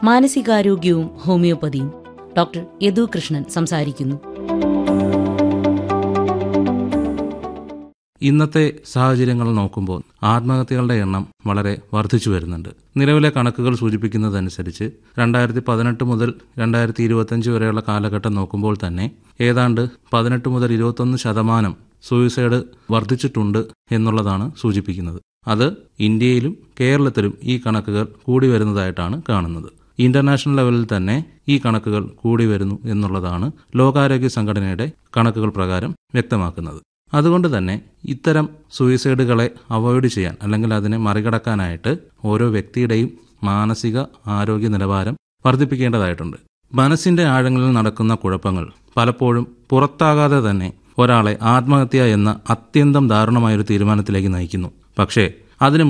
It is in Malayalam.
മാനസികാരോഗ്യവും ഹോമിയോപ്പതിയും ഡോക്ടർ യദു കൃഷ്ണൻ സംസാരിക്കുന്നു ഇന്നത്തെ സാഹചര്യങ്ങൾ നോക്കുമ്പോൾ ആത്മഹത്യകളുടെ എണ്ണം വളരെ വർദ്ധിച്ചു വരുന്നുണ്ട് നിലവിലെ കണക്കുകൾ സൂചിപ്പിക്കുന്നതനുസരിച്ച് രണ്ടായിരത്തി പതിനെട്ട് മുതൽ രണ്ടായിരത്തി ഇരുപത്തഞ്ച് വരെയുള്ള കാലഘട്ടം നോക്കുമ്പോൾ തന്നെ ഏതാണ്ട് പതിനെട്ട് മുതൽ ഇരുപത്തൊന്ന് ശതമാനം സൂയിസൈഡ് വർദ്ധിച്ചിട്ടുണ്ട് എന്നുള്ളതാണ് സൂചിപ്പിക്കുന്നത് അത് ഇന്ത്യയിലും കേരളത്തിലും ഈ കണക്കുകൾ കൂടി വരുന്നതായിട്ടാണ് കാണുന്നത് ഇന്റർനാഷണൽ ലെവലിൽ തന്നെ ഈ കണക്കുകൾ കൂടി വരുന്നു എന്നുള്ളതാണ് ലോകാരോഗ്യ സംഘടനയുടെ കണക്കുകൾ പ്രകാരം വ്യക്തമാക്കുന്നത് അതുകൊണ്ട് തന്നെ ഇത്തരം സൂയിസൈഡുകളെ അവോയ്ഡ് ചെയ്യാൻ അല്ലെങ്കിൽ അതിനെ മറികടക്കാനായിട്ട് ഓരോ വ്യക്തിയുടെയും മാനസിക ആരോഗ്യ നിലവാരം വർദ്ധിപ്പിക്കേണ്ടതായിട്ടുണ്ട് മനസ്സിന്റെ ആഴങ്ങളിൽ നടക്കുന്ന കുഴപ്പങ്ങൾ പലപ്പോഴും പുറത്താകാതെ തന്നെ ഒരാളെ ആത്മഹത്യ എന്ന അത്യന്തം ദാരുണമായൊരു തീരുമാനത്തിലേക്ക് നയിക്കുന്നു പക്ഷേ അതിന്